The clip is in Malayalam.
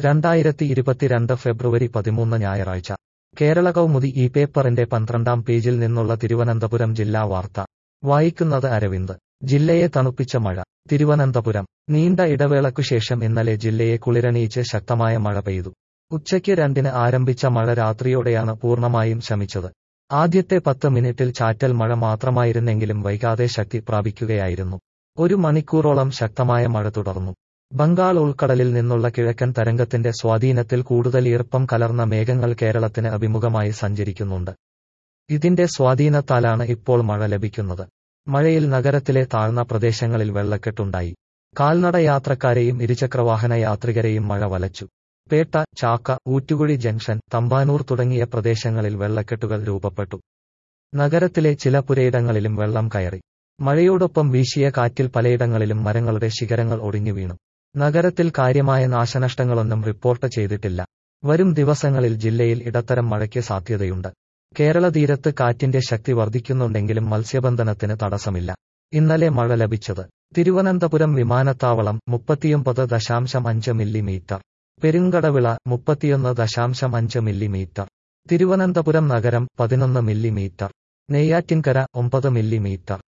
രണ്ടായിരത്തി ഇരുപത്തിരണ്ട് ഫെബ്രുവരി പതിമൂന്ന് ഞായറാഴ്ച കേരള കൗമുദി ഈ പേപ്പറിന്റെ പന്ത്രണ്ടാം പേജിൽ നിന്നുള്ള തിരുവനന്തപുരം ജില്ലാ വാർത്ത വായിക്കുന്നത് അരവിന്ദ് ജില്ലയെ തണുപ്പിച്ച മഴ തിരുവനന്തപുരം നീണ്ട ഇടവേളയ്ക്കുശേഷം ഇന്നലെ ജില്ലയെ കുളിരണിയിച്ച് ശക്തമായ മഴ പെയ്തു ഉച്ചയ്ക്ക് രണ്ടിന് ആരംഭിച്ച മഴ രാത്രിയോടെയാണ് പൂർണ്ണമായും ശമിച്ചത് ആദ്യത്തെ പത്ത് മിനിറ്റിൽ ചാറ്റൽ മഴ മാത്രമായിരുന്നെങ്കിലും വൈകാതെ ശക്തി പ്രാപിക്കുകയായിരുന്നു ഒരു മണിക്കൂറോളം ശക്തമായ മഴ തുടർന്നു ബംഗാൾ ഉൾക്കടലിൽ നിന്നുള്ള കിഴക്കൻ തരംഗത്തിന്റെ സ്വാധീനത്തിൽ കൂടുതൽ ഈർപ്പം കലർന്ന മേഘങ്ങൾ കേരളത്തിന് അഭിമുഖമായി സഞ്ചരിക്കുന്നുണ്ട് ഇതിന്റെ സ്വാധീനത്താലാണ് ഇപ്പോൾ മഴ ലഭിക്കുന്നത് മഴയിൽ നഗരത്തിലെ താഴ്ന്ന പ്രദേശങ്ങളിൽ വെള്ളക്കെട്ടുണ്ടായി കാൽനട യാത്രക്കാരെയും ഇരുചക്രവാഹന യാത്രികരെയും മഴ വലച്ചു പേട്ട ചാക്ക ഊറ്റുകുഴി ജംഗ്ഷൻ തമ്പാനൂർ തുടങ്ങിയ പ്രദേശങ്ങളിൽ വെള്ളക്കെട്ടുകൾ രൂപപ്പെട്ടു നഗരത്തിലെ ചില പുരയിടങ്ങളിലും വെള്ളം കയറി മഴയോടൊപ്പം വീശിയ കാറ്റിൽ പലയിടങ്ങളിലും മരങ്ങളുടെ ശിഖരങ്ങൾ ഒടിഞ്ഞു വീണു നഗരത്തിൽ കാര്യമായ നാശനഷ്ടങ്ങളൊന്നും റിപ്പോർട്ട് ചെയ്തിട്ടില്ല വരും ദിവസങ്ങളിൽ ജില്ലയിൽ ഇടത്തരം മഴയ്ക്ക് സാധ്യതയുണ്ട് കേരള തീരത്ത് കാറ്റിന്റെ ശക്തി വർദ്ധിക്കുന്നുണ്ടെങ്കിലും മത്സ്യബന്ധനത്തിന് തടസ്സമില്ല ഇന്നലെ മഴ ലഭിച്ചത് തിരുവനന്തപുരം വിമാനത്താവളം മുപ്പത്തിയൊമ്പത് ദശാംശം അഞ്ച് മില്ലിമീറ്റർ പെരുങ്കടവിള മുപ്പത്തിയൊന്ന് ദശാംശം അഞ്ച് മില്ലിമീറ്റർ തിരുവനന്തപുരം നഗരം പതിനൊന്ന് മില്ലിമീറ്റർ നെയ്യാറ്റിൻകര ഒമ്പത് മില്ലിമീറ്റർ